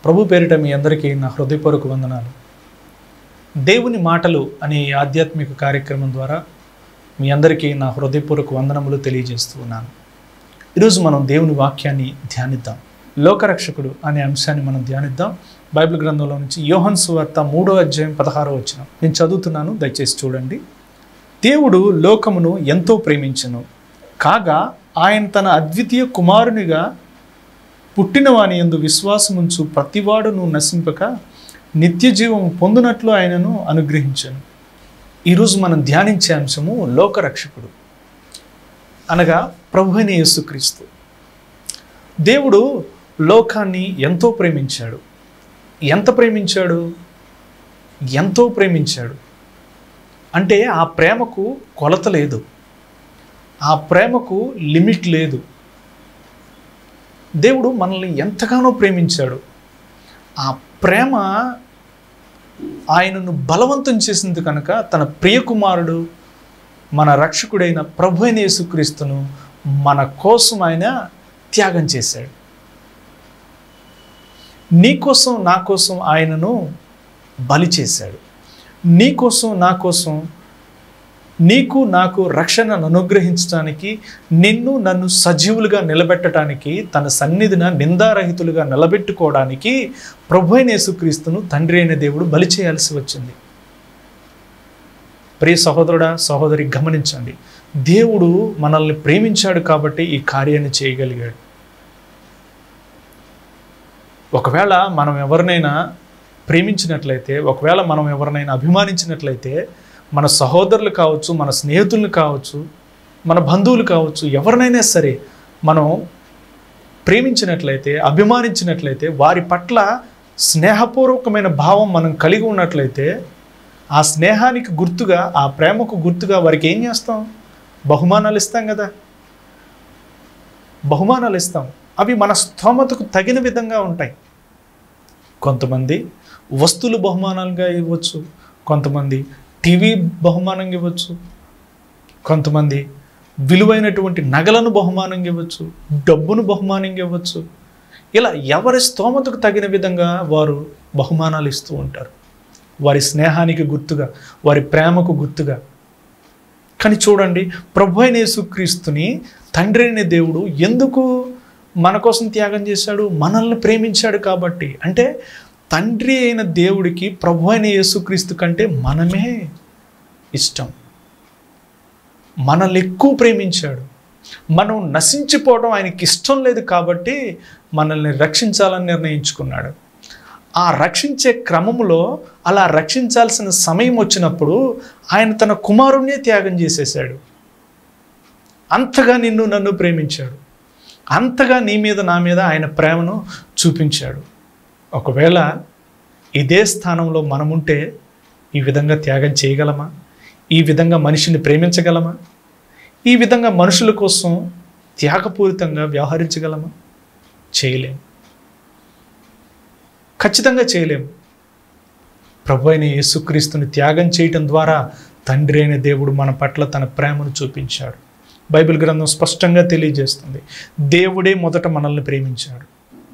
ప్రభు పేరిట మీ అందరికీ నా హృదయపూర్వక వందనాలు దేవుని మాటలు అనే ఈ ఆధ్యాత్మిక కార్యక్రమం ద్వారా మీ అందరికీ నా హృదయపూర్వక వందనములు తెలియజేస్తూ ఉన్నాను ఈరోజు మనం దేవుని వాక్యాన్ని ధ్యానిద్దాం లోకరక్షకుడు అనే అంశాన్ని మనం ధ్యానిద్దాం బైబిల్ గ్రంథంలో నుంచి యోహన్ సువార్త మూడో అధ్యాయం పదహారో వచ్చిన నేను చదువుతున్నాను దయచేసి చూడండి దేవుడు లోకమును ఎంతో ప్రేమించను కాగా ఆయన తన అద్వితీయ కుమారునిగా పుట్టినవాని ఎందు విశ్వాసముంచు ప్రతివాడును నశింపక నిత్య జీవం పొందునట్లు ఆయనను అనుగ్రహించను ఈరోజు మనం ధ్యానించే అంశము లోకరక్షకుడు అనగా ప్రభు అయిన యేసుక్రీస్తు దేవుడు లోకాన్ని ఎంతో ప్రేమించాడు ఎంత ప్రేమించాడు ఎంతో ప్రేమించాడు అంటే ఆ ప్రేమకు కొలత లేదు ఆ ప్రేమకు లిమిట్ లేదు దేవుడు మనల్ని ఎంతగానో ప్రేమించాడు ఆ ప్రేమ ఆయనను బలవంతం చేసింది కనుక తన ప్రియకుమారుడు మన రక్షకుడైన ప్రభు అయిన యేసుక్రీస్తును మన కోసం ఆయన త్యాగం చేశాడు నీ కోసం నా కోసం ఆయనను బలి చేశాడు నీ కోసం నా కోసం నీకు నాకు రక్షణను అనుగ్రహించడానికి నిన్ను నన్ను సజీవులుగా నిలబెట్టడానికి తన సన్నిధిన నిందారహితులుగా నిలబెట్టుకోవడానికి ప్రభు అయిన యేసుక్రీస్తును తండ్రి అయిన దేవుడు బలి చేయాల్సి వచ్చింది ప్రియ సహోదరుడా సహోదరి గమనించండి దేవుడు మనల్ని ప్రేమించాడు కాబట్టి ఈ కార్యాన్ని చేయగలిగాడు ఒకవేళ మనం ఎవరినైనా ప్రేమించినట్లయితే ఒకవేళ మనం ఎవరినైనా అభిమానించినట్లయితే మన సహోదరులు కావచ్చు మన స్నేహితులు కావచ్చు మన బంధువులు కావచ్చు ఎవరినైనా సరే మనం ప్రేమించినట్లయితే అభిమానించినట్లయితే వారి పట్ల స్నేహపూర్వకమైన భావం మనం కలిగి ఉన్నట్లయితే ఆ స్నేహానికి గుర్తుగా ఆ ప్రేమకు గుర్తుగా వారికి ఏం చేస్తాం బహుమానాలు ఇస్తాం కదా బహుమానాలు ఇస్తాం అవి మన స్తోమతకు తగిన విధంగా ఉంటాయి కొంతమంది వస్తువులు బహుమానాలుగా ఇవ్వచ్చు కొంతమంది టీవీ బహుమానంగా ఇవ్వచ్చు కొంతమంది విలువైనటువంటి నగలను బహుమానంగా ఇవ్వచ్చు డబ్బును బహుమానంగా ఇవ్వచ్చు ఇలా ఎవరి స్తోమతకు తగిన విధంగా వారు బహుమానాలు ఇస్తూ ఉంటారు వారి స్నేహానికి గుర్తుగా వారి ప్రేమకు గుర్తుగా కానీ చూడండి ప్రభు అయిన యేసుక్రీస్తుని తండ్రి అయిన దేవుడు ఎందుకు మన కోసం త్యాగం చేశాడు మనల్ని ప్రేమించాడు కాబట్టి అంటే తండ్రి అయిన దేవుడికి ప్రభు అయిన యేసుక్రీస్తు కంటే మనమే ఇష్టం మనల్ని ఎక్కువ ప్రేమించాడు మనం నశించిపోవడం ఆయనకి ఇష్టం లేదు కాబట్టి మనల్ని రక్షించాలని నిర్ణయించుకున్నాడు ఆ రక్షించే క్రమంలో అలా రక్షించాల్సిన సమయం వచ్చినప్పుడు ఆయన తన కుమారుణ్ణే త్యాగం చేసేసాడు అంతగా నిన్ను నన్ను ప్రేమించాడు అంతగా నీ మీద నా మీద ఆయన ప్రేమను చూపించాడు ఒకవేళ ఇదే స్థానంలో మనముంటే ఈ విధంగా త్యాగం చేయగలమా ఈ విధంగా మనిషిని ప్రేమించగలమా ఈ విధంగా మనుషుల కోసం త్యాగపూరితంగా వ్యవహరించగలమా చేయలేం ఖచ్చితంగా చేయలేము ప్రభు అయిన యేసుక్రీస్తుని త్యాగం చేయటం ద్వారా తండ్రి అయిన దేవుడు మన పట్ల తన ప్రేమను చూపించాడు బైబిల్ గ్రంథం స్పష్టంగా తెలియజేస్తుంది దేవుడే మొదట మనల్ని ప్రేమించాడు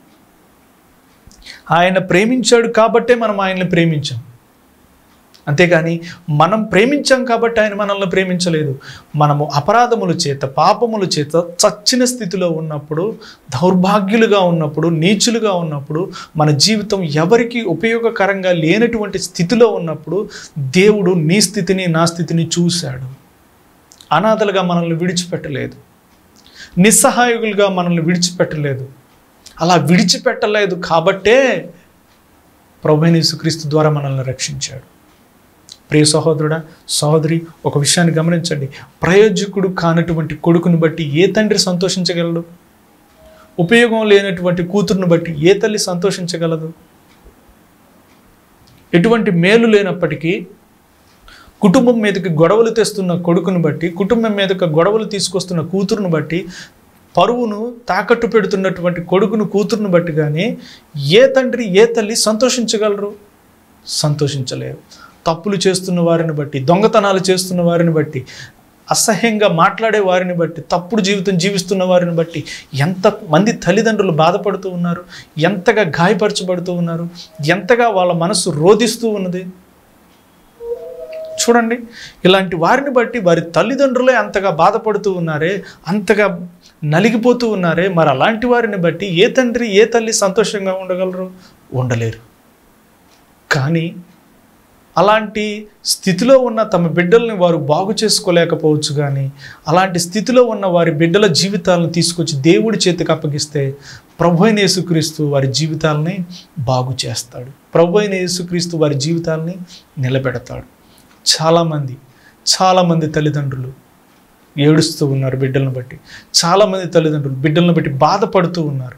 ఆయన ప్రేమించాడు కాబట్టే మనం ఆయన్ని ప్రేమించాం అంతేగాని మనం ప్రేమించాం కాబట్టి ఆయన మనల్ని ప్రేమించలేదు మనము అపరాధముల చేత పాపముల చేత చచ్చిన స్థితిలో ఉన్నప్పుడు దౌర్భాగ్యులుగా ఉన్నప్పుడు నీచులుగా ఉన్నప్పుడు మన జీవితం ఎవరికి ఉపయోగకరంగా లేనటువంటి స్థితిలో ఉన్నప్పుడు దేవుడు నీ స్థితిని నా స్థితిని చూశాడు అనాథలుగా మనల్ని విడిచిపెట్టలేదు నిస్సహాయకులుగా మనల్ని విడిచిపెట్టలేదు అలా విడిచిపెట్టలేదు కాబట్టే ప్రభుని యేసుక్రీస్తు ద్వారా మనల్ని రక్షించాడు ప్రియ సహోదరుడా సహోదరి ఒక విషయాన్ని గమనించండి ప్రయోజకుడు కానటువంటి కొడుకుని బట్టి ఏ తండ్రి సంతోషించగలడు ఉపయోగం లేనటువంటి కూతురుని బట్టి ఏ తల్లి సంతోషించగలదు ఎటువంటి మేలు లేనప్పటికీ కుటుంబం మీదకి గొడవలు తెస్తున్న కొడుకుని బట్టి కుటుంబం మీదకి గొడవలు తీసుకొస్తున్న కూతురుని బట్టి పరువును తాకట్టు పెడుతున్నటువంటి కొడుకును కూతురుని బట్టి కానీ ఏ తండ్రి ఏ తల్లి సంతోషించగలరు సంతోషించలేరు తప్పులు చేస్తున్న వారిని బట్టి దొంగతనాలు చేస్తున్న వారిని బట్టి అసహ్యంగా మాట్లాడే వారిని బట్టి తప్పుడు జీవితం జీవిస్తున్న వారిని బట్టి ఎంత మంది తల్లిదండ్రులు బాధపడుతూ ఉన్నారు ఎంతగా గాయపరచబడుతూ ఉన్నారు ఎంతగా వాళ్ళ మనసు రోధిస్తూ ఉన్నది చూడండి ఇలాంటి వారిని బట్టి వారి తల్లిదండ్రులే అంతగా బాధపడుతూ ఉన్నారే అంతగా నలిగిపోతూ ఉన్నారే మరి అలాంటి వారిని బట్టి ఏ తండ్రి ఏ తల్లి సంతోషంగా ఉండగలరు ఉండలేరు కానీ అలాంటి స్థితిలో ఉన్న తమ బిడ్డల్ని వారు బాగు చేసుకోలేకపోవచ్చు కానీ అలాంటి స్థితిలో ఉన్న వారి బిడ్డల జీవితాలను తీసుకొచ్చి దేవుడి చేతికి అప్పగిస్తే ప్రభు అయిన యేసుక్రీస్తు వారి జీవితాలని బాగు చేస్తాడు ప్రభు అయిన యేసుక్రీస్తు వారి జీవితాలని నిలబెడతాడు చాలామంది చాలామంది తల్లిదండ్రులు ఏడుస్తూ ఉన్నారు బిడ్డలను బట్టి చాలామంది తల్లిదండ్రులు బిడ్డలను బట్టి బాధపడుతూ ఉన్నారు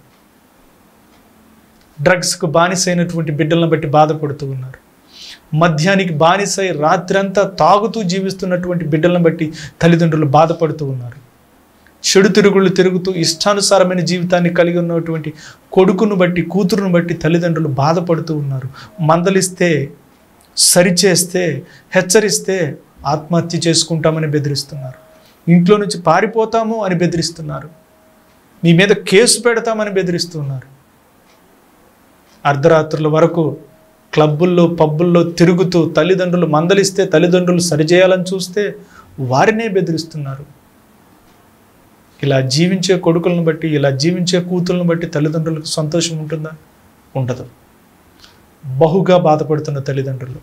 డ్రగ్స్కు బానిసైనటువంటి బిడ్డలను బట్టి బాధపడుతూ ఉన్నారు మద్యానికి బానిసై రాత్రంతా తాగుతూ జీవిస్తున్నటువంటి బిడ్డలను బట్టి తల్లిదండ్రులు బాధపడుతూ ఉన్నారు చెడు తిరుగుళ్ళు తిరుగుతూ ఇష్టానుసారమైన జీవితాన్ని కలిగి ఉన్నటువంటి కొడుకును బట్టి కూతురును బట్టి తల్లిదండ్రులు బాధపడుతూ ఉన్నారు మందలిస్తే సరిచేస్తే హెచ్చరిస్తే ఆత్మహత్య చేసుకుంటామని బెదిరిస్తున్నారు ఇంట్లో నుంచి పారిపోతాము అని బెదిరిస్తున్నారు నీ మీద కేసు పెడతామని బెదిరిస్తున్నారు అర్ధరాత్రుల వరకు క్లబ్బుల్లో పబ్బుల్లో తిరుగుతూ తల్లిదండ్రులు మందలిస్తే తల్లిదండ్రులు సరిచేయాలని చూస్తే వారినే బెదిరిస్తున్నారు ఇలా జీవించే కొడుకులను బట్టి ఇలా జీవించే కూతుర్లను బట్టి తల్లిదండ్రులకు సంతోషం ఉంటుందా ఉండదు బహుగా బాధపడుతున్న తల్లిదండ్రులు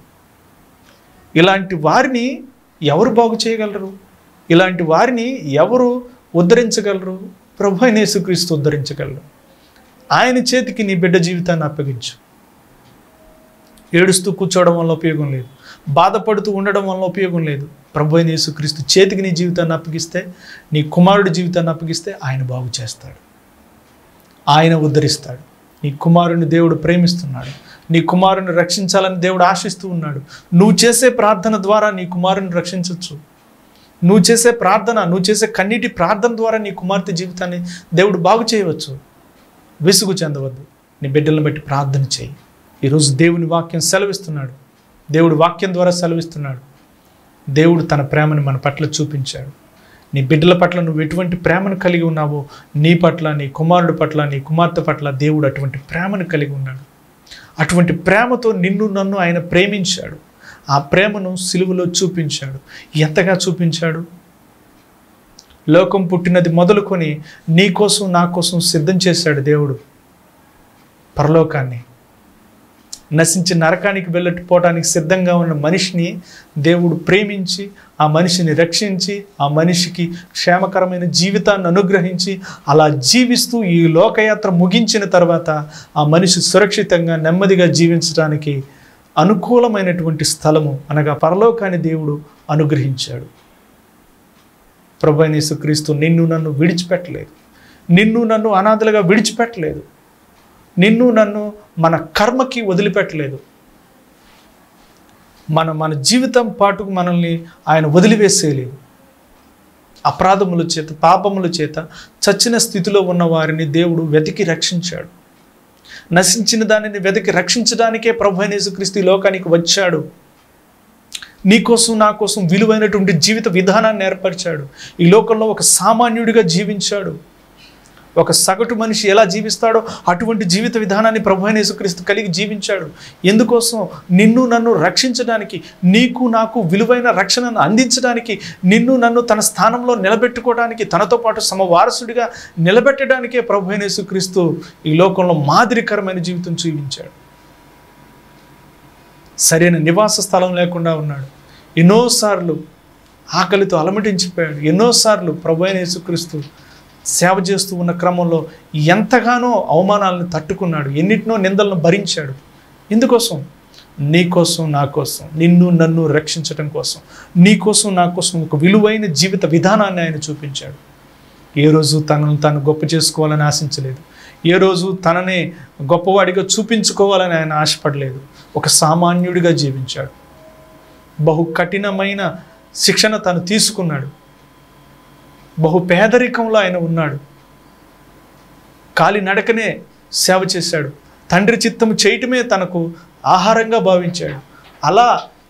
ఇలాంటి వారిని ఎవరు బాగు చేయగలరు ఇలాంటి వారిని ఎవరు ఉద్ధరించగలరు ప్రభు అయిన యేసుక్రీస్తు ఉద్ధరించగలరు ఆయన చేతికి నీ బిడ్డ జీవితాన్ని అప్పగించు ఏడుస్తూ కూర్చోవడం వల్ల ఉపయోగం లేదు బాధపడుతూ ఉండడం వల్ల ఉపయోగం లేదు ప్రభు అయిన యేసుక్రీస్తు చేతికి నీ జీవితాన్ని అప్పగిస్తే నీ కుమారుడి జీవితాన్ని అప్పగిస్తే ఆయన బాగు చేస్తాడు ఆయన ఉద్ధరిస్తాడు నీ కుమారుని దేవుడు ప్రేమిస్తున్నాడు నీ కుమారుని రక్షించాలని దేవుడు ఆశిస్తూ ఉన్నాడు నువ్వు చేసే ప్రార్థన ద్వారా నీ కుమారుని రక్షించవచ్చు నువ్వు చేసే ప్రార్థన నువ్వు చేసే కన్నీటి ప్రార్థన ద్వారా నీ కుమార్తె జీవితాన్ని దేవుడు బాగు చేయవచ్చు విసుగు చెందవద్దు నీ బిడ్డలను బట్టి ప్రార్థన చేయి ఈరోజు దేవుని వాక్యం సెలవిస్తున్నాడు దేవుడు వాక్యం ద్వారా సెలవిస్తున్నాడు దేవుడు తన ప్రేమను మన పట్ల చూపించాడు నీ బిడ్డల పట్ల నువ్వు ఎటువంటి ప్రేమను కలిగి ఉన్నావో నీ పట్ల నీ కుమారుడి పట్ల నీ కుమార్తె పట్ల దేవుడు అటువంటి ప్రేమను కలిగి ఉన్నాడు అటువంటి ప్రేమతో నిన్ను నన్ను ఆయన ప్రేమించాడు ఆ ప్రేమను సిలువలో చూపించాడు ఎంతగా చూపించాడు లోకం పుట్టినది మొదలుకొని నీ కోసం నా కోసం సిద్ధం చేశాడు దేవుడు పరలోకాన్ని నశించి నరకానికి వెళ్ళిపోవడానికి సిద్ధంగా ఉన్న మనిషిని దేవుడు ప్రేమించి ఆ మనిషిని రక్షించి ఆ మనిషికి క్షేమకరమైన జీవితాన్ని అనుగ్రహించి అలా జీవిస్తూ ఈ లోకయాత్ర ముగించిన తర్వాత ఆ మనిషి సురక్షితంగా నెమ్మదిగా జీవించడానికి అనుకూలమైనటువంటి స్థలము అనగా పరలోకాన్ని దేవుడు అనుగ్రహించాడు ప్రభు అయిన యేసుక్రీస్తు నిన్ను నన్ను విడిచిపెట్టలేదు నిన్ను నన్ను అనాథలుగా విడిచిపెట్టలేదు నిన్ను నన్ను మన కర్మకి వదిలిపెట్టలేదు మన మన జీవితం పాటుకు మనల్ని ఆయన వదిలివేసేయలేదు అపరాధముల చేత పాపముల చేత చచ్చిన స్థితిలో ఉన్న వారిని దేవుడు వెతికి రక్షించాడు నశించిన దానిని వెతికి రక్షించడానికే ప్రభు అయిన యేసుక్రీస్తు ఈ లోకానికి వచ్చాడు నీకోసం నా కోసం విలువైనటువంటి జీవిత విధానాన్ని ఏర్పరిచాడు ఈ లోకంలో ఒక సామాన్యుడిగా జీవించాడు ఒక సగటు మనిషి ఎలా జీవిస్తాడో అటువంటి జీవిత విధానాన్ని ప్రభు అయిన యేసుక్రీస్తు కలిగి జీవించాడు ఎందుకోసం నిన్ను నన్ను రక్షించడానికి నీకు నాకు విలువైన రక్షణను అందించడానికి నిన్ను నన్ను తన స్థానంలో నిలబెట్టుకోవడానికి తనతో పాటు సమవారసుడిగా నిలబెట్టడానికే ప్రభు అయిన యేసుక్రీస్తు ఈ లోకంలో మాదిరికరమైన జీవితం జీవించాడు సరైన నివాస స్థలం లేకుండా ఉన్నాడు ఎన్నోసార్లు ఆకలితో అలమటించిపోయాడు ఎన్నోసార్లు ప్రభు అయిన యేసుక్రీస్తు సేవ చేస్తూ ఉన్న క్రమంలో ఎంతగానో అవమానాలను తట్టుకున్నాడు ఎన్నిటినో నిందలను భరించాడు ఎందుకోసం నీ కోసం నా కోసం నిన్ను నన్ను రక్షించడం కోసం నీ కోసం నా కోసం ఒక విలువైన జీవిత విధానాన్ని ఆయన చూపించాడు ఏ రోజు తనను తాను గొప్ప చేసుకోవాలని ఆశించలేదు ఏ రోజు తననే గొప్పవాడిగా చూపించుకోవాలని ఆయన ఆశపడలేదు ఒక సామాన్యుడిగా జీవించాడు బహు కఠినమైన శిక్షణ తను తీసుకున్నాడు బహు పేదరికంలో ఆయన ఉన్నాడు కాలి నడకనే సేవ చేశాడు తండ్రి చిత్తము చేయటమే తనకు ఆహారంగా భావించాడు అలా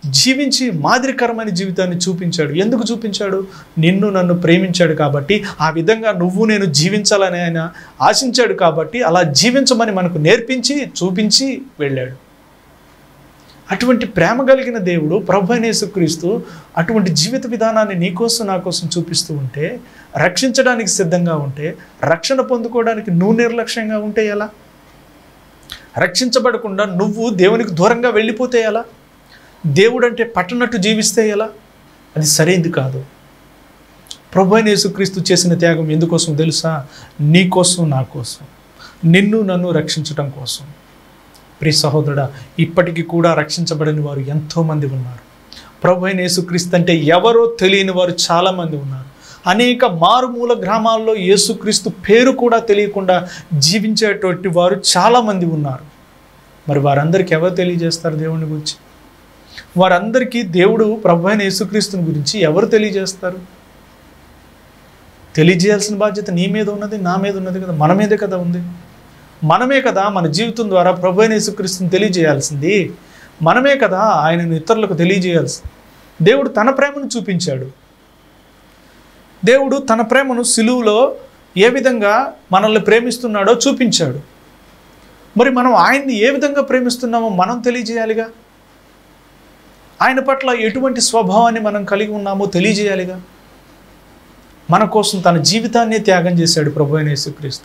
జీవించి మాదిరికరమైన జీవితాన్ని చూపించాడు ఎందుకు చూపించాడు నిన్ను నన్ను ప్రేమించాడు కాబట్టి ఆ విధంగా నువ్వు నేను జీవించాలని ఆయన ఆశించాడు కాబట్టి అలా జీవించమని మనకు నేర్పించి చూపించి వెళ్ళాడు అటువంటి ప్రేమ కలిగిన దేవుడు ప్రభు అయిన యేసుక్రీస్తు అటువంటి జీవిత విధానాన్ని నీకోసం నా కోసం చూపిస్తూ ఉంటే రక్షించడానికి సిద్ధంగా ఉంటే రక్షణ పొందుకోవడానికి నువ్వు నిర్లక్ష్యంగా ఉంటే ఎలా రక్షించబడకుండా నువ్వు దేవునికి దూరంగా వెళ్ళిపోతే ఎలా దేవుడు అంటే పట్టనట్టు జీవిస్తే ఎలా అది సరైంది కాదు ప్రభు అయిన యేసుక్రీస్తు చేసిన త్యాగం ఎందుకోసం తెలుసా నీ కోసం నా కోసం నిన్ను నన్ను రక్షించటం కోసం ప్రియ సహోదరుడా ఇప్పటికీ కూడా రక్షించబడని వారు ఎంతోమంది ఉన్నారు ప్రభు అయిన యేసుక్రీస్తు అంటే ఎవరో తెలియని వారు చాలామంది ఉన్నారు అనేక మారుమూల గ్రామాల్లో యేసుక్రీస్తు పేరు కూడా తెలియకుండా జీవించేటువంటి వారు చాలామంది ఉన్నారు మరి వారందరికీ ఎవరు తెలియజేస్తారు దేవుని గురించి వారందరికీ దేవుడు ప్రభు అయిన యేసుక్రీస్తుని గురించి ఎవరు తెలియజేస్తారు తెలియజేయాల్సిన బాధ్యత నీ మీద ఉన్నది నా మీద ఉన్నది కదా మన మీదే కదా ఉంది మనమే కదా మన జీవితం ద్వారా ప్రభు అయిన యేసుక్రీస్తుని తెలియజేయాల్సింది మనమే కదా ఆయనను ఇతరులకు తెలియజేయాల్సింది దేవుడు తన ప్రేమను చూపించాడు దేవుడు తన ప్రేమను సిలువులో ఏ విధంగా మనల్ని ప్రేమిస్తున్నాడో చూపించాడు మరి మనం ఆయన్ని ఏ విధంగా ప్రేమిస్తున్నామో మనం తెలియజేయాలిగా ఆయన పట్ల ఎటువంటి స్వభావాన్ని మనం కలిగి ఉన్నామో తెలియజేయాలిగా మన కోసం తన జీవితాన్నే త్యాగం చేశాడు ప్రభు అయిన యేసుక్రీస్తు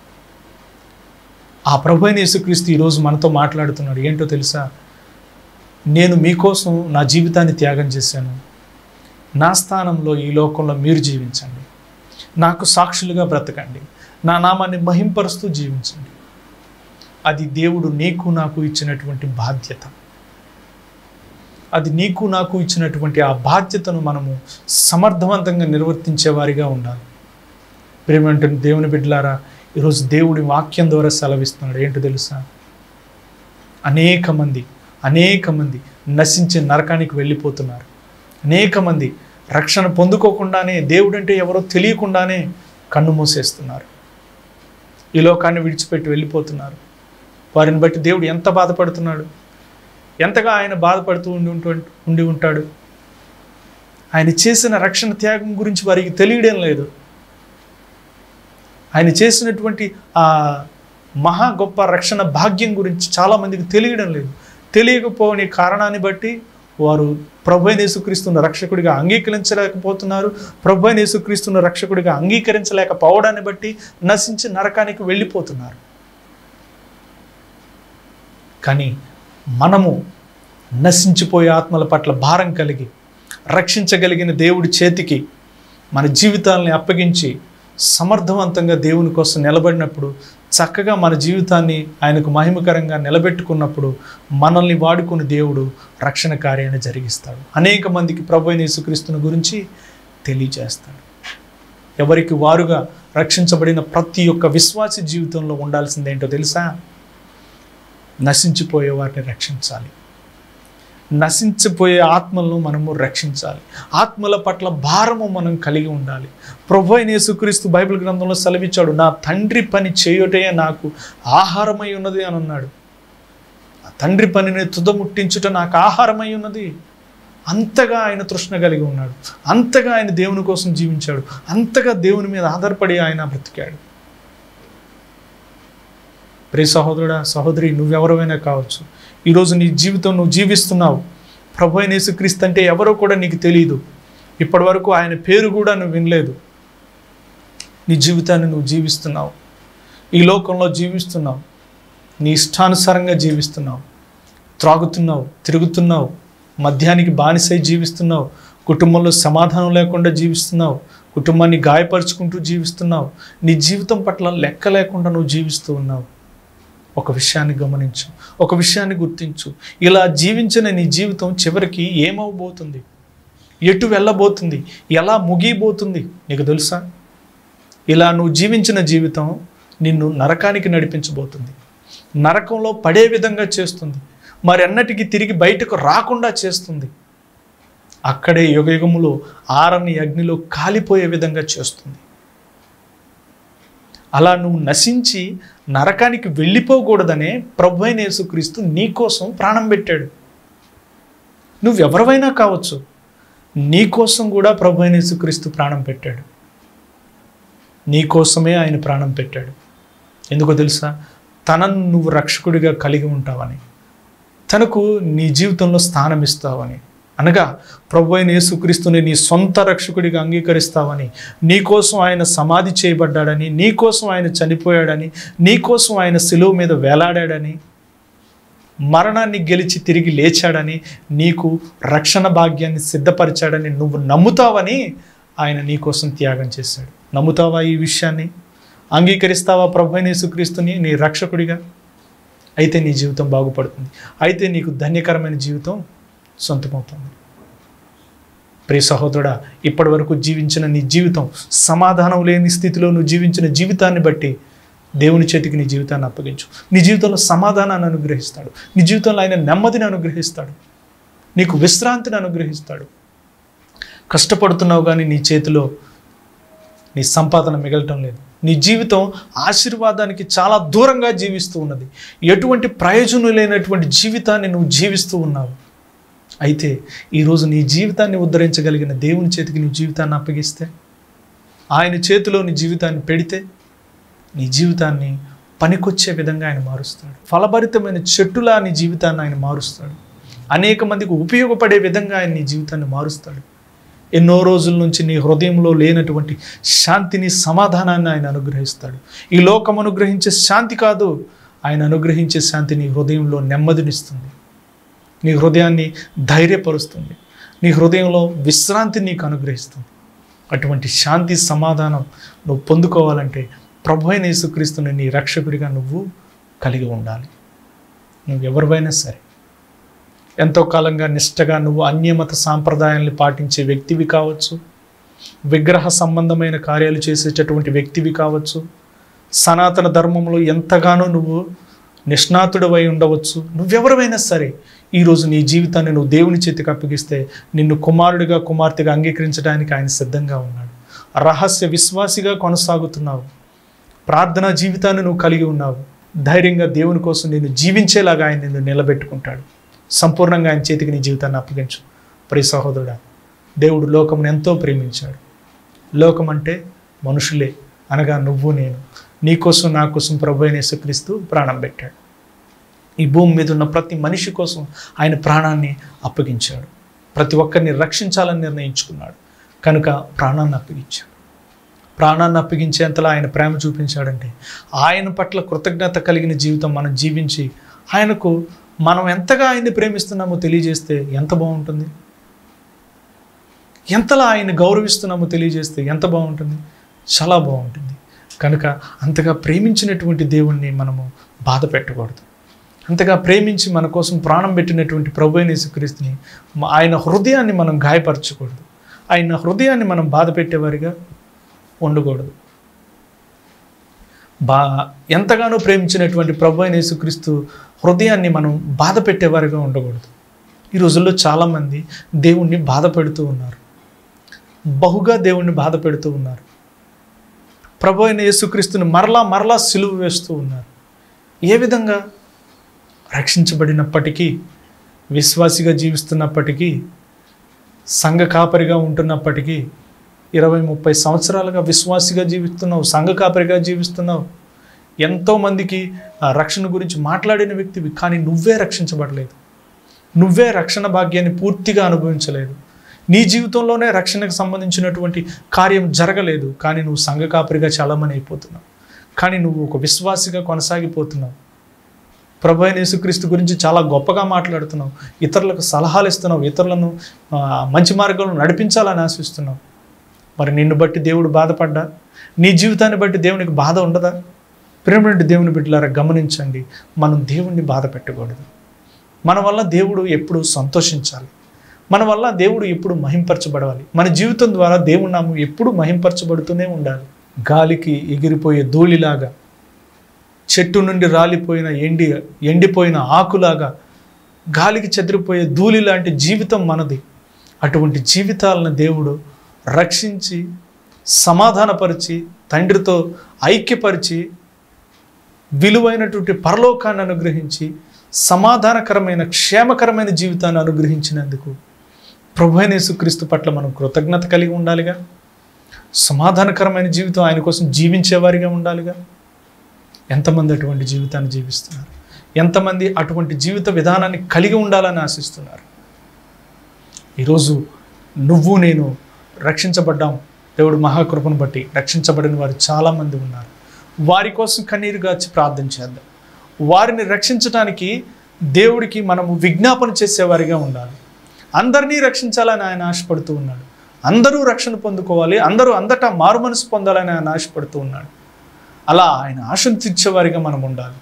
ఆ ప్రభు అయిన యేసుక్రీస్తు ఈరోజు మనతో మాట్లాడుతున్నాడు ఏంటో తెలుసా నేను మీకోసం నా జీవితాన్ని త్యాగం చేశాను నా స్థానంలో ఈ లోకంలో మీరు జీవించండి నాకు సాక్షులుగా బ్రతకండి నా నామాన్ని మహింపరుస్తూ జీవించండి అది దేవుడు నీకు నాకు ఇచ్చినటువంటి బాధ్యత అది నీకు నాకు ఇచ్చినటువంటి ఆ బాధ్యతను మనము సమర్థవంతంగా నిర్వర్తించే వారిగా ఉండాలి ప్రేమంటే దేవుని బిడ్డలారా ఈరోజు దేవుడి వాక్యం ద్వారా సెలవిస్తున్నాడు ఏంటో తెలుసా అనేక మంది అనేక మంది నశించే నరకానికి వెళ్ళిపోతున్నారు అనేక మంది రక్షణ పొందుకోకుండానే దేవుడంటే ఎవరో తెలియకుండానే కన్ను మూసేస్తున్నారు ఈ లోకాన్ని విడిచిపెట్టి వెళ్ళిపోతున్నారు వారిని బట్టి దేవుడు ఎంత బాధపడుతున్నాడు ఎంతగా ఆయన బాధపడుతూ ఉండి ఉంటు- ఉండి ఉంటాడు ఆయన చేసిన రక్షణ త్యాగం గురించి వారికి తెలియడం లేదు ఆయన చేసినటువంటి ఆ మహా గొప్ప రక్షణ భాగ్యం గురించి చాలామందికి తెలియడం లేదు తెలియకపోని కారణాన్ని బట్టి వారు ప్రభు అయిన యేసుక్రీస్తున్న రక్షకుడిగా అంగీకరించలేకపోతున్నారు ప్రభు అయిన యేసుక్రీస్తున్న రక్షకుడిగా అంగీకరించలేకపోవడాన్ని బట్టి నశించి నరకానికి వెళ్ళిపోతున్నారు కానీ మనము నశించిపోయే ఆత్మల పట్ల భారం కలిగి రక్షించగలిగిన దేవుడి చేతికి మన జీవితాలని అప్పగించి సమర్థవంతంగా దేవుని కోసం నిలబడినప్పుడు చక్కగా మన జీవితాన్ని ఆయనకు మహిమకరంగా నిలబెట్టుకున్నప్పుడు మనల్ని వాడుకుని దేవుడు రక్షణ కార్యాన్ని జరిగిస్తాడు అనేక మందికి ప్రభు అయిన యేసుక్రీస్తుని గురించి తెలియజేస్తాడు ఎవరికి వారుగా రక్షించబడిన ప్రతి ఒక్క విశ్వాసి జీవితంలో ఉండాల్సింది ఏంటో తెలుసా నశించిపోయే వారిని రక్షించాలి నశించిపోయే ఆత్మలను మనము రక్షించాలి ఆత్మల పట్ల భారము మనం కలిగి ఉండాలి ప్రభు అయిన యేసుక్రీస్తు బైబిల్ గ్రంథంలో సెలవిచ్చాడు నా తండ్రి పని చేయుటే నాకు ఆహారమై ఉన్నది అని అన్నాడు ఆ తండ్రి పనిని తుదముట్టించుట నాకు ఆహారమై ఉన్నది అంతగా ఆయన తృష్ణ కలిగి ఉన్నాడు అంతగా ఆయన దేవుని కోసం జీవించాడు అంతగా దేవుని మీద ఆధారపడి ఆయన బ్రతికాడు ప్రియ సహోదరుడా సహోదరి నువ్వెవరైనా కావచ్చు ఈరోజు నీ జీవితం నువ్వు జీవిస్తున్నావు ప్రభు అయిన యేసుక్రీస్తు అంటే ఎవరో కూడా నీకు తెలియదు ఇప్పటి వరకు ఆయన పేరు కూడా నువ్వు వినలేదు నీ జీవితాన్ని నువ్వు జీవిస్తున్నావు ఈ లోకంలో జీవిస్తున్నావు నీ ఇష్టానుసారంగా జీవిస్తున్నావు త్రాగుతున్నావు తిరుగుతున్నావు మద్యానికి బానిసై జీవిస్తున్నావు కుటుంబంలో సమాధానం లేకుండా జీవిస్తున్నావు కుటుంబాన్ని గాయపరుచుకుంటూ జీవిస్తున్నావు నీ జీవితం పట్ల లెక్క లేకుండా నువ్వు జీవిస్తూ ఉన్నావు ఒక విషయాన్ని గమనించు ఒక విషయాన్ని గుర్తించు ఇలా జీవించిన నీ జీవితం చివరికి ఏమవబోతుంది ఎటు వెళ్ళబోతుంది ఎలా ముగియబోతుంది నీకు తెలుసా ఇలా నువ్వు జీవించిన జీవితం నిన్ను నరకానికి నడిపించబోతుంది నరకంలో పడే విధంగా చేస్తుంది మరి అన్నటికీ తిరిగి బయటకు రాకుండా చేస్తుంది అక్కడే యుగయుగములో ఆరని అగ్నిలో కాలిపోయే విధంగా చేస్తుంది అలా నువ్వు నశించి నరకానికి వెళ్ళిపోకూడదనే ప్రభు అయిన యేసుక్రీస్తు నీ కోసం ప్రాణం పెట్టాడు నువ్వెవరివైనా కావచ్చు నీ కోసం కూడా ప్రభు అయిన యేసుక్రీస్తు ప్రాణం పెట్టాడు నీ కోసమే ఆయన ప్రాణం పెట్టాడు ఎందుకో తెలుసా తనను నువ్వు రక్షకుడిగా కలిగి ఉంటావని తనకు నీ జీవితంలో స్థానం ఇస్తావని అనగా ప్రభు అయిన యేసుక్రీస్తుని నీ సొంత రక్షకుడిగా అంగీకరిస్తావని నీ కోసం ఆయన సమాధి చేయబడ్డాడని నీ కోసం ఆయన చనిపోయాడని నీ కోసం ఆయన శిలువ మీద వేలాడాడని మరణాన్ని గెలిచి తిరిగి లేచాడని నీకు రక్షణ భాగ్యాన్ని సిద్ధపరిచాడని నువ్వు నమ్ముతావని ఆయన నీ కోసం త్యాగం చేశాడు నమ్ముతావా ఈ విషయాన్ని అంగీకరిస్తావా ప్రభు అయిన యేసుక్రీస్తుని నీ రక్షకుడిగా అయితే నీ జీవితం బాగుపడుతుంది అయితే నీకు ధన్యకరమైన జీవితం సొంతమవుతుంది ప్రియ సహోదరుడా ఇప్పటి వరకు జీవించిన నీ జీవితం సమాధానం లేని స్థితిలో నువ్వు జీవించిన జీవితాన్ని బట్టి దేవుని చేతికి నీ జీవితాన్ని అప్పగించు నీ జీవితంలో సమాధానాన్ని అనుగ్రహిస్తాడు నీ జీవితంలో ఆయన నెమ్మదిని అనుగ్రహిస్తాడు నీకు విశ్రాంతిని అనుగ్రహిస్తాడు కష్టపడుతున్నావు కానీ నీ చేతిలో నీ సంపాదన మిగలటం లేదు నీ జీవితం ఆశీర్వాదానికి చాలా దూరంగా జీవిస్తూ ఉన్నది ఎటువంటి ప్రయోజనం లేనటువంటి జీవితాన్ని నువ్వు జీవిస్తూ ఉన్నావు అయితే ఈరోజు నీ జీవితాన్ని ఉద్ధరించగలిగిన దేవుని చేతికి నీ జీవితాన్ని అప్పగిస్తే ఆయన చేతిలో నీ జీవితాన్ని పెడితే నీ జీవితాన్ని పనికొచ్చే విధంగా ఆయన మారుస్తాడు ఫలభరితమైన చెట్టులా నీ జీవితాన్ని ఆయన మారుస్తాడు అనేక మందికి ఉపయోగపడే విధంగా ఆయన నీ జీవితాన్ని మారుస్తాడు ఎన్నో రోజుల నుంచి నీ హృదయంలో లేనటువంటి శాంతిని సమాధానాన్ని ఆయన అనుగ్రహిస్తాడు ఈ లోకం అనుగ్రహించే శాంతి కాదు ఆయన అనుగ్రహించే శాంతి నీ హృదయంలో నెమ్మదినిస్తుంది నీ హృదయాన్ని ధైర్యపరుస్తుంది నీ హృదయంలో విశ్రాంతి నీకు అనుగ్రహిస్తుంది అటువంటి శాంతి సమాధానం నువ్వు పొందుకోవాలంటే ప్రభు అయిన యేసుక్రీస్తుని నీ రక్షకుడిగా నువ్వు కలిగి ఉండాలి నువ్వు ఎవరివైనా సరే ఎంతో కాలంగా నిష్టగా నువ్వు అన్యమత సాంప్రదాయాల్ని పాటించే వ్యక్తివి కావచ్చు విగ్రహ సంబంధమైన కార్యాలు చేసేటటువంటి వ్యక్తివి కావచ్చు సనాతన ధర్మంలో ఎంతగానో నువ్వు నిష్ణాతుడవై ఉండవచ్చు నువ్వెవరివైనా సరే ఈరోజు నీ జీవితాన్ని నువ్వు దేవుని చేతికి అప్పగిస్తే నిన్ను కుమారుడిగా కుమార్తెగా అంగీకరించడానికి ఆయన సిద్ధంగా ఉన్నాడు రహస్య విశ్వాసిగా కొనసాగుతున్నావు ప్రార్థనా జీవితాన్ని నువ్వు కలిగి ఉన్నావు ధైర్యంగా దేవుని కోసం నేను జీవించేలాగా ఆయన నిన్ను నిలబెట్టుకుంటాడు సంపూర్ణంగా ఆయన చేతికి నీ జీవితాన్ని అప్పగించు ప్రియ సహోదరుడా దేవుడు లోకమును ఎంతో ప్రేమించాడు లోకం అంటే మనుషులే అనగా నువ్వు నేను నీ కోసం నా కోసం ప్రభు అయిన యేసుక్రీస్తు ప్రాణం పెట్టాడు ఈ భూమి మీద ఉన్న ప్రతి మనిషి కోసం ఆయన ప్రాణాన్ని అప్పగించాడు ప్రతి ఒక్కరిని రక్షించాలని నిర్ణయించుకున్నాడు కనుక ప్రాణాన్ని అప్పగించాడు ప్రాణాన్ని అప్పగించేంతలా ఆయన ప్రేమ చూపించాడంటే ఆయన పట్ల కృతజ్ఞత కలిగిన జీవితం మనం జీవించి ఆయనకు మనం ఎంతగా ఆయన్ని ప్రేమిస్తున్నామో తెలియజేస్తే ఎంత బాగుంటుంది ఎంతలా ఆయన గౌరవిస్తున్నామో తెలియజేస్తే ఎంత బాగుంటుంది చాలా బాగుంటుంది కనుక అంతగా ప్రేమించినటువంటి దేవుణ్ణి మనము బాధ పెట్టకూడదు అంతగా ప్రేమించి మన కోసం ప్రాణం పెట్టినటువంటి ప్రభు అయిన యేసుక్రీస్తుని మ- ఆయన హృదయాన్ని మనం గాయపరచకూడదు ఆయన హృదయాన్ని మనం బాధ పెట్టేవారిగా ఉండకూడదు బా ఎంతగానో ప్రేమించినటువంటి ప్రభు అయిన యేసుక్రీస్తు హృదయాన్ని మనం బాధ పెట్టేవారిగా ఉండకూడదు ఈ రోజుల్లో చాలామంది దేవుణ్ణి బాధ పెడుతూ ఉన్నారు బహుగా దేవుణ్ణి బాధ పెడుతూ ఉన్నారు ప్రభు అయిన యేసుక్రీస్తుని మరలా మరలా సిలువ వేస్తూ ఉన్నారు ఏ విధంగా రక్షించబడినప్పటికీ విశ్వాసిగా జీవిస్తున్నప్పటికీ సంఘ కాపరిగా ఉంటున్నప్పటికీ ఇరవై ముప్పై సంవత్సరాలుగా విశ్వాసిగా జీవిస్తున్నావు సంఘ కాపరిగా జీవిస్తున్నావు ఎంతోమందికి ఆ రక్షణ గురించి మాట్లాడిన వ్యక్తివి కానీ నువ్వే రక్షించబడలేదు నువ్వే రక్షణ భాగ్యాన్ని పూర్తిగా అనుభవించలేదు నీ జీవితంలోనే రక్షణకు సంబంధించినటువంటి కార్యం జరగలేదు కానీ నువ్వు సంఘ కాపరిగా చాలామని అయిపోతున్నావు కానీ నువ్వు ఒక విశ్వాసిగా కొనసాగిపోతున్నావు ప్రభు అయిన యేసుక్రీస్తు గురించి చాలా గొప్పగా మాట్లాడుతున్నావు ఇతరులకు సలహాలు ఇస్తున్నావు ఇతరులను ఆ, మంచి మార్గంలో నడిపించాలని ఆశిస్తున్నావు మరి నిన్ను బట్టి దేవుడు బాధపడ్డా నీ జీవితాన్ని బట్టి దేవునికి బాధ ఉండదా ప్రేమటి దేవుని బిడ్డలారా గమనించండి మనం దేవుణ్ణి బాధ పెట్టకూడదు మన వల్ల దేవుడు ఎప్పుడు సంతోషించాలి మన వల్ల దేవుడు ఎప్పుడు మహింపరచబడాలి మన జీవితం ద్వారా దేవుడు నామం ఎప్పుడు మహింపరచబడుతూనే ఉండాలి గాలికి ఎగిరిపోయే ధూళిలాగా చెట్టు నుండి రాలిపోయిన ఎండి ఎండిపోయిన ఆకులాగా గాలికి చెదిరిపోయే ధూళి లాంటి జీవితం మనది అటువంటి జీవితాలను దేవుడు రక్షించి సమాధానపరిచి తండ్రితో ఐక్యపరిచి విలువైనటువంటి పరలోకాన్ని అనుగ్రహించి సమాధానకరమైన క్షేమకరమైన జీవితాన్ని అనుగ్రహించినందుకు ప్రభు అయిన యేసుక్రీస్తు పట్ల మనం కృతజ్ఞత కలిగి ఉండాలిగా సమాధానకరమైన జీవితం ఆయన కోసం జీవించేవారిగా ఉండాలిగా ఎంతమంది అటువంటి జీవితాన్ని జీవిస్తున్నారు ఎంతమంది అటువంటి జీవిత విధానాన్ని కలిగి ఉండాలని ఆశిస్తున్నారు ఈరోజు నువ్వు నేను రక్షించబడ్డాం దేవుడు మహాకృపను బట్టి రక్షించబడిన వారు చాలామంది ఉన్నారు వారి కోసం కన్నీరు గాచి ప్రార్థన చేద్దాం వారిని రక్షించడానికి దేవుడికి మనము విజ్ఞాపన చేసేవారిగా ఉండాలి అందరినీ రక్షించాలని ఆయన ఆశపడుతూ ఉన్నాడు అందరూ రక్షణ పొందుకోవాలి అందరూ అందటా మారు మనసు పొందాలని ఆయన ఆశపడుతూ ఉన్నాడు అలా ఆయన ఆశను తీర్చేవారిగా మనం ఉండాలి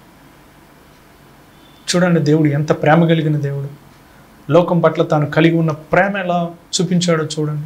చూడండి దేవుడు ఎంత ప్రేమ కలిగిన దేవుడు లోకం పట్ల తాను కలిగి ఉన్న ప్రేమ ఎలా చూపించాడో చూడండి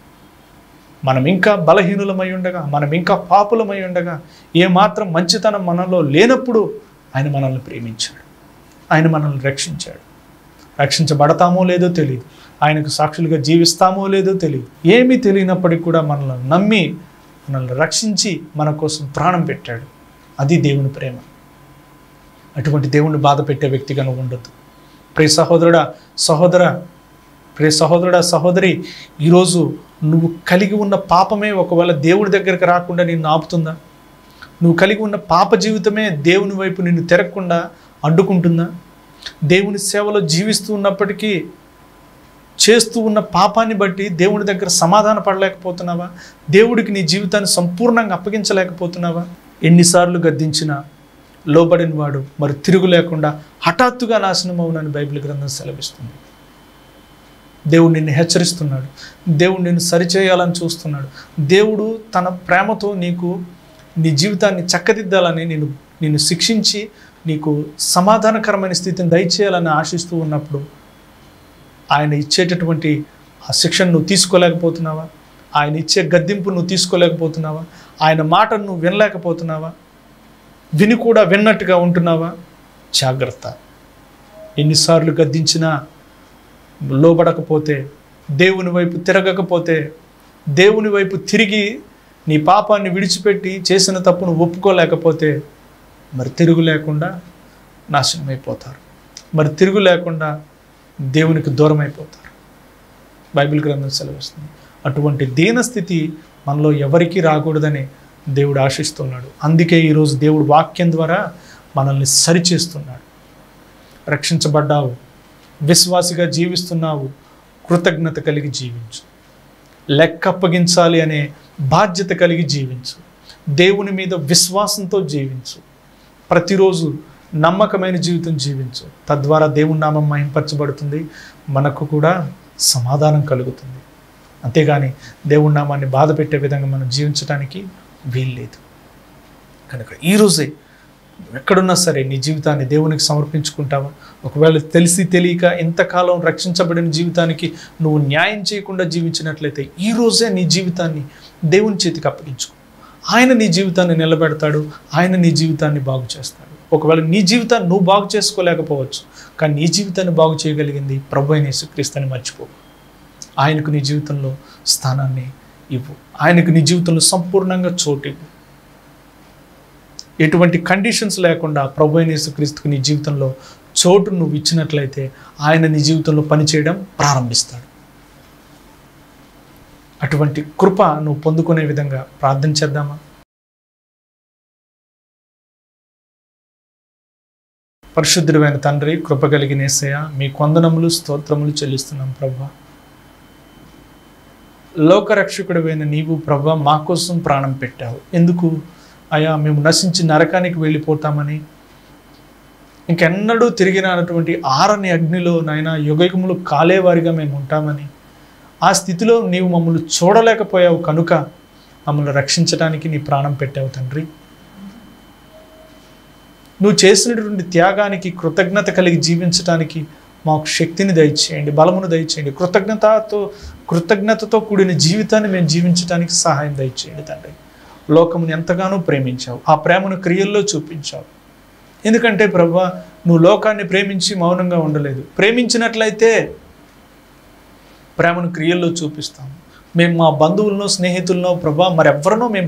మనం ఇంకా బలహీనులమై ఉండగా మనం ఇంకా పాపులమై ఉండగా ఏమాత్రం మంచితనం మనలో లేనప్పుడు ఆయన మనల్ని ప్రేమించాడు ఆయన మనల్ని రక్షించాడు రక్షించబడతామో లేదో తెలియదు ఆయనకు సాక్షులుగా జీవిస్తామో లేదో తెలియదు ఏమీ తెలియనప్పటికీ కూడా మనల్ని నమ్మి మనల్ని రక్షించి మన కోసం ప్రాణం పెట్టాడు అది దేవుని ప్రేమ అటువంటి దేవుణ్ణి బాధ పెట్టే వ్యక్తిగా నువ్వు ఉండొద్దు ప్రియ సహోదరుడా సహోదర ప్రియ సహోదరుడా సహోదరి ఈరోజు నువ్వు కలిగి ఉన్న పాపమే ఒకవేళ దేవుడి దగ్గరికి రాకుండా నిన్ను ఆపుతుందా నువ్వు కలిగి ఉన్న పాప జీవితమే దేవుని వైపు నిన్ను తిరగకుండా అడ్డుకుంటుందా దేవుని సేవలో జీవిస్తూ ఉన్నప్పటికీ చేస్తూ ఉన్న పాపాన్ని బట్టి దేవుడి దగ్గర సమాధాన పడలేకపోతున్నావా దేవుడికి నీ జీవితాన్ని సంపూర్ణంగా అప్పగించలేకపోతున్నావా ఎన్నిసార్లు గద్దించినా లోబడిన వాడు మరి తిరుగు లేకుండా హఠాత్తుగా నాశనం అవునని బైబిల్ గ్రంథం సెలవిస్తుంది దేవుడు నిన్ను హెచ్చరిస్తున్నాడు దేవుడు నిన్ను సరిచేయాలని చూస్తున్నాడు దేవుడు తన ప్రేమతో నీకు నీ జీవితాన్ని చక్కదిద్దాలని నేను నిన్ను శిక్షించి నీకు సమాధానకరమైన స్థితిని దయచేయాలని ఆశిస్తూ ఉన్నప్పుడు ఆయన ఇచ్చేటటువంటి ఆ శిక్షను నువ్వు తీసుకోలేకపోతున్నావా ఆయన ఇచ్చే గద్దింపు నువ్వు తీసుకోలేకపోతున్నావా ఆయన మాటను నువ్వు వినలేకపోతున్నావా విని కూడా విన్నట్టుగా ఉంటున్నావా జాగ్రత్త ఎన్నిసార్లు గద్దించినా లోబడకపోతే దేవుని వైపు తిరగకపోతే దేవుని వైపు తిరిగి నీ పాపాన్ని విడిచిపెట్టి చేసిన తప్పును ఒప్పుకోలేకపోతే మరి తిరుగు లేకుండా నాశనమైపోతారు మరి తిరుగు లేకుండా దేవునికి దూరం అయిపోతారు బైబిల్ గ్రంథం సెలవిస్తుంది అటువంటి దీనస్థితి మనలో ఎవరికీ రాకూడదని దేవుడు ఆశిస్తున్నాడు అందుకే ఈరోజు దేవుడు వాక్యం ద్వారా మనల్ని సరిచేస్తున్నాడు రక్షించబడ్డావు విశ్వాసిగా జీవిస్తున్నావు కృతజ్ఞత కలిగి జీవించు లెక్క అప్పగించాలి అనే బాధ్యత కలిగి జీవించు దేవుని మీద విశ్వాసంతో జీవించు ప్రతిరోజు నమ్మకమైన జీవితం జీవించు తద్వారా దేవుని నామం మహింపరచబడుతుంది మనకు కూడా సమాధానం కలుగుతుంది అంతేగాని దేవుని నామాన్ని బాధ పెట్టే విధంగా మనం జీవించడానికి వీల్లేదు కనుక ఈరోజే ఎక్కడున్నా సరే నీ జీవితాన్ని దేవునికి సమర్పించుకుంటావా ఒకవేళ తెలిసి తెలియక ఇంతకాలం రక్షించబడిన జీవితానికి నువ్వు న్యాయం చేయకుండా జీవించినట్లయితే ఈ రోజే నీ జీవితాన్ని దేవుని చేతికి అప్పగించుకో ఆయన నీ జీవితాన్ని నిలబెడతాడు ఆయన నీ జీవితాన్ని బాగు చేస్తాడు ఒకవేళ నీ జీవితాన్ని నువ్వు బాగు చేసుకోలేకపోవచ్చు కానీ నీ జీవితాన్ని బాగు చేయగలిగింది ప్రభు అయిన యేసుక్రీస్తుని మర్చిపో ఆయనకు నీ జీవితంలో స్థానాన్ని ఇవ్వు ఆయనకు నీ జీవితంలో సంపూర్ణంగా చోటు ఇవ్వు ఎటువంటి కండిషన్స్ లేకుండా ప్రభు అయిన యేసుక్రీస్తుకు నీ జీవితంలో చోటు నువ్వు ఇచ్చినట్లయితే ఆయన నీ జీవితంలో పనిచేయడం ప్రారంభిస్తాడు అటువంటి కృప నువ్వు పొందుకునే విధంగా ప్రార్థన చేద్దామా పరిశుద్ధుడైన తండ్రి కృప కలిగిన యేసయ్య మీ కొందనములు స్తోత్రములు చెల్లిస్తున్నాం ప్రభా లోకరక్షకుడివైన నీవు ప్రభా మా కోసం ప్రాణం పెట్టావు ఎందుకు అయా మేము నశించి నరకానికి వెళ్ళిపోతామని ఇంకెన్నడూ తిరిగినటువంటి ఆరని అగ్నిలో నాయన యుగయుగములు కాలేవారిగా మేము ఉంటామని ఆ స్థితిలో నీవు మమ్మల్ని చూడలేకపోయావు కనుక మమ్మల్ని రక్షించడానికి నీ ప్రాణం పెట్టావు తండ్రి నువ్వు చేసినటువంటి త్యాగానికి కృతజ్ఞత కలిగి జీవించడానికి మాకు శక్తిని దయచేయండి బలమును దయచేయండి కృతజ్ఞతతో కృతజ్ఞతతో కూడిన జీవితాన్ని మేము జీవించడానికి సహాయం దయచేయండి తండ్రి లోకమును ఎంతగానో ప్రేమించావు ఆ ప్రేమను క్రియల్లో చూపించావు ఎందుకంటే ప్రభా నువ్వు లోకాన్ని ప్రేమించి మౌనంగా ఉండలేదు ప్రేమించినట్లయితే ప్రేమను క్రియల్లో చూపిస్తాం మేము మా బంధువులను స్నేహితులను ప్రభా మరెవరినో మేము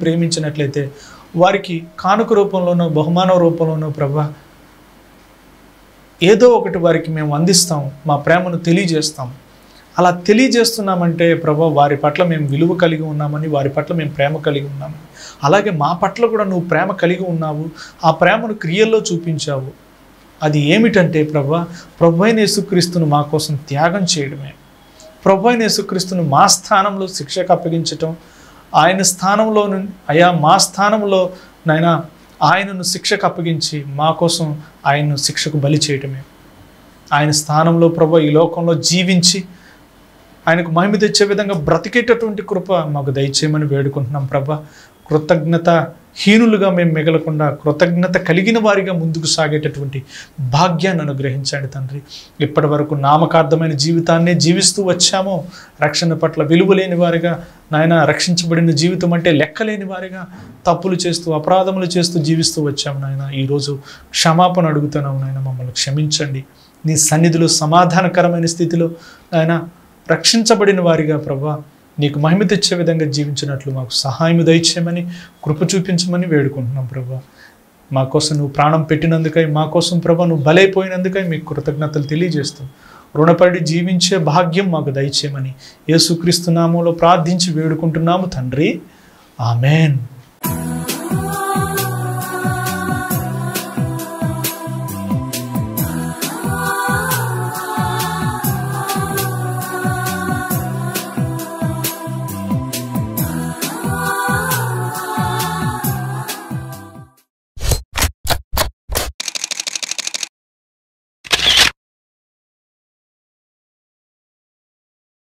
ఏదో ఒకటి వారికి మేము అందిస్తాం మా ప్రేమను తెలియజేస్తాం అలా తెలియజేస్తున్నామంటే ప్రభా వారి పట్ల మేము విలువ కలిగి ఉన్నామని వారి పట్ల మేము ప్రేమ కలిగి ఉన్నామని అలాగే మా పట్ల కూడా నువ్వు ప్రేమ కలిగి ఉన్నావు ఆ ప్రేమను క్రియల్లో చూపించావు అది ఏమిటంటే ప్రభా ప్రభు అయిన యేసుక్రీస్తును మా కోసం త్యాగం చేయడమే ప్రభు అయిన యేసుక్రీస్తును మా స్థానంలో శిక్షకు అప్పగించటం ఆయన స్థానంలో నుండి అయా మా స్థానంలో నాయన ఆయనను శిక్షకు అప్పగించి మా కోసం ఆయన్ను శిక్షకు బలి చేయటమే ఆయన స్థానంలో ప్రభు ఈ లోకంలో జీవించి ఆయనకు మహిమ తెచ్చే విధంగా బ్రతికేటటువంటి కృప మాకు దయచేయమని వేడుకుంటున్నాం ప్రభా కృతజ్ఞత హీనులుగా మేము మిగలకుండా కృతజ్ఞత కలిగిన వారిగా ముందుకు సాగేటటువంటి భాగ్యాన్ని అనుగ్రహించండి తండ్రి ఇప్పటి వరకు నామకార్థమైన జీవితాన్నే జీవిస్తూ వచ్చామో రక్షణ పట్ల విలువ లేని వారిగా నాయన రక్షించబడిన జీవితం అంటే లెక్కలేని వారిగా తప్పులు చేస్తూ అపరాధములు చేస్తూ జీవిస్తూ వచ్చాము నాయన ఈరోజు క్షమాపణ అడుగుతున్నాము నాయన మమ్మల్ని క్షమించండి నీ సన్నిధిలో సమాధానకరమైన స్థితిలో ఆయన రక్షించబడిన వారిగా ప్రభా నీకు మహిమ తెచ్చే విధంగా జీవించినట్లు మాకు సహాయం దయచేయమని కృప చూపించమని వేడుకుంటున్నాం ప్రభా మా కోసం నువ్వు ప్రాణం పెట్టినందుకై మా కోసం ప్రభా నువ్వు బలైపోయినందుకై మీకు కృతజ్ఞతలు తెలియజేస్తాం రుణపడి జీవించే భాగ్యం మాకు దయచేయమని యేసుక్రీస్తు నామంలో ప్రార్థించి వేడుకుంటున్నాము తండ్రి ఆమెన్